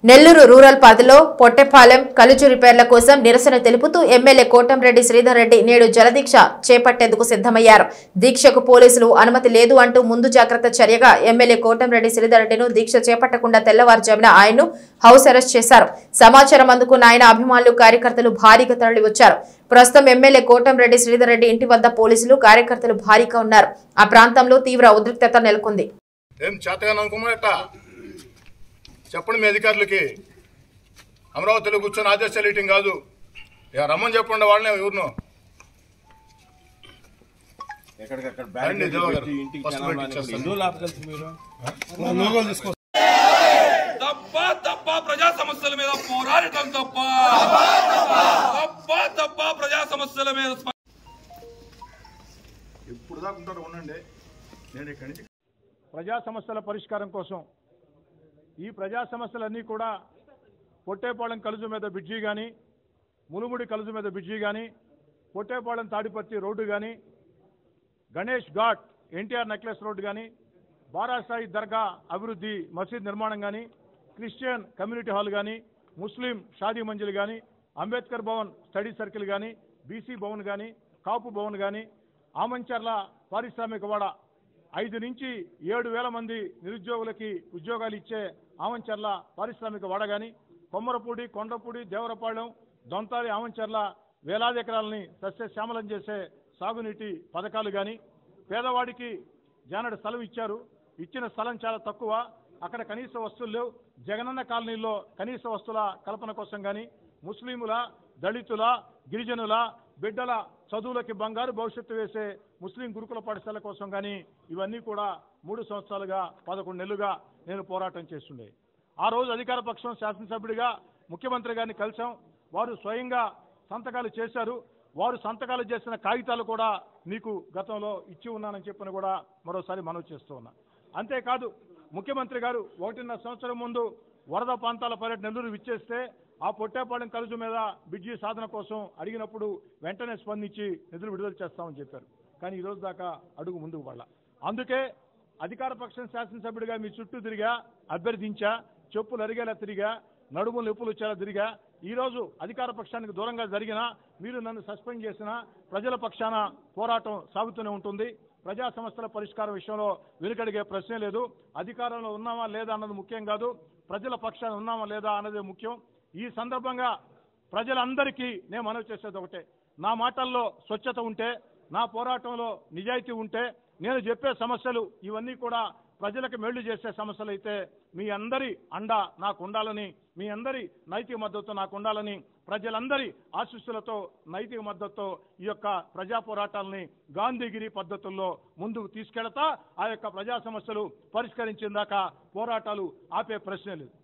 Nellore rural పరిధిలో పొట్టెపాలెం కలుజు రిపేర్ల కోసం నిరసన తెలుపుతూ ఎమ్మెల్యే కోటంరెడ్డి శ్రీధర్ రెడ్డి నేడు జలదీక్ష చేపట్టేందుకు సిద్ధమయ్యారు దీక్షకు పోలీసులు అనుమతి లేదు అంటూ ముందు జాగ్రత్త చర్యగా ఎమ్మెల్యే కోటంరెడ్డి శ్రీధర్ రెడ్డిను దీక్ష చేపట్టకుండా తెల్లవారుజామున ఆయన్ను హౌస్ అరెస్ట్ చేశారు సమాచారం అందుకున్న ఆయన అభిమానులు కార్యకర్తలు భారీగా తరలి వచ్చారు ప్రస్తుతం ఎమ్మెల్యే కోటంరెడ్డి శ్రీధర్ రెడ్డి ఇంటి వద్ద పోలీసులు కార్యకర్తలు భారీగా ఉన్నారు ఆ ప్రాంతంలో తీవ్ర ఉద్రిక్తత నెలకొంది ఏం చేతగా అనుకున్నారట చెప్పండి మీ అధికారులకి అమరావతిలో కూర్చొని ఆదేశాలు ఇయటం కాదు ఇక రమ్మని చెప్పండి వాళ్ళని ఎవరినో ఎక్కడికక్కడ రండి, దేవ గారు. పెట్టి ఇంటికి ఫస్ట్ జనాలు బయటికి రానివ్వండి. చేస్తాను. ఎందుకు లాపగలుగుతారు మీరు తప్ప తప్ప ప్రజా సమస్యల మీద పోరాడటం తప్ప తప్ప తప్ప ప్రజా సమస్యల మీద స్ప- ఇప్పుడు దాకా ఉంటారు ఉండండి నేను ఇక్కడి నుంచి ప్రజా సమస్యల పరిష్కారం కోసం ఈ ప్రజా సమస్యలన్నీ కూడా పొట్టేపాళెం కలుజు మీద బ్రిడ్జి కానీ ములుముడి కలుజు మీద బ్రిడ్జి కానీ పొట్టేపాళెం తాడిపత్రి రోడ్డు కానీ Ganesh Ghat NTR necklace road కానీ బారాసాయి దర్గా అభివృద్ధి మసీద్ నిర్మాణం కానీ క్రిస్టియన్ కమ్యూనిటీ హాల్ కానీ ముస్లిం షాదీ మంజిల్ కానీ అంబేద్కర్ భవన్ స్టడీ సర్కిల్ కానీ బీసీ భవన్ కానీ కాపు భవన్ కానీ ఆమంచర్ల పారిశ్రామిక వాడ ఐదు నుంచి ఏడు వేల మంది నిరుద్యోగులకి ఉద్యోగాలు ఇచ్చే ఆమంచర్ల పారిశ్రామిక వాడ కానీ కొమ్మరపూడి కొండపూడి దేవరపాళెం దొంతాలి ఆమంచర్ల వేలాది ఎకరాలని సస్యశ్యామలం చేసే సాగునీటి పథకాలు కానీ పేదవాడికి జానడు స్థలం ఇచ్చారు ఇచ్చిన స్థలం చాలా తక్కువ అక్కడ కనీస వస్తువులు లేవు జగనన్న కాలనీలో కనీస వస్తువుల కల్పన కోసం కానీ ముస్లిముల దళితుల గిరిజనుల బిడ్డల చదువులకి బంగారు భవిష్యత్తు వేసే ముస్లిం గురుకుల పాఠశాల కోసం కానీ ఇవన్నీ కూడా మూడు సంవత్సరాలుగా పదకొండు నెలలుగా నేను పోరాటం చేస్తుండే ఆ రోజు అధికార పక్షం శాసనసభ్యుడిగా ముఖ్యమంత్రి గారిని కలిసాం వారు స్వయంగా సంతకాలు చేశారు వారు సంతకాలు చేసిన కాగితాలు కూడా మీకు గతంలో ఇచ్చి ఉన్నానని చెప్పని కూడా మరోసారి మనవి చేస్తూ ఉన్నా అంతేకాదు ముఖ్యమంత్రి గారు ఒకటిన్నర సంవత్సరం ముందు వరద ప్రాంతాల పర్యటన నెల్లూరు విచ్చేస్తే ఆ పొట్టేపాలెం కలుజు మీద బ్రిడ్జి సాధన కోసం అడిగినప్పుడు వెంటనే స్పందించి నిధులు విడుదల చేస్తామని చెప్పారు కానీ ఈ రోజు దాకా అడుగు ముందుకు పడాల అందుకే అధికార పక్షం శాసనసభ్యుడిగా మీ చుట్టూ తిరిగా అభ్యర్థించా చెప్పులు అరిగేలా తిరిగా నడుములు ఎప్పులు వచ్చేలా తిరిగా ఈ రోజు అధికార పక్షానికి దూరంగా జరిగినా మీరు నన్ను సస్పెండ్ చేసినా ప్రజల పక్షాన పోరాటం సాగుతూనే ఉంటుంది ప్రజా సమస్యల పరిష్కారం విషయంలో వెనుకడిగే ప్రశ్నే లేదు అధికారంలో ఉన్నామా లేదా అన్నది ముఖ్యం కాదు ప్రజల పక్షాన ఉన్నామా లేదా అన్నదే ముఖ్యం ఈ సందర్భంగా ప్రజలందరికీ నేను మనవి చేసేది ఒకటే నా మాటల్లో స్వచ్ఛత ఉంటే నా పోరాటంలో నిజాయితీ ఉంటే నేను చెప్పే సమస్యలు ఇవన్నీ కూడా ప్రజలకు మేళ్లు చేసే సమస్యలు అయితే మీ అందరి అండ నాకు ఉండాలని మీ అందరి నైతిక మద్దతు నాకు ఉండాలని ప్రజలందరి ఆశీస్సులతో నైతిక మద్దతుతో ఈ యొక్క ప్రజా పోరాటాలని గాంధీగిరి పద్ధతుల్లో ముందుకు తీసుకెళ్తా ఆ యొక్క ప్రజా సమస్యలు పరిష్కరించిన దాకా పోరాటాలు ఆపే ప్రశ్నే లేదు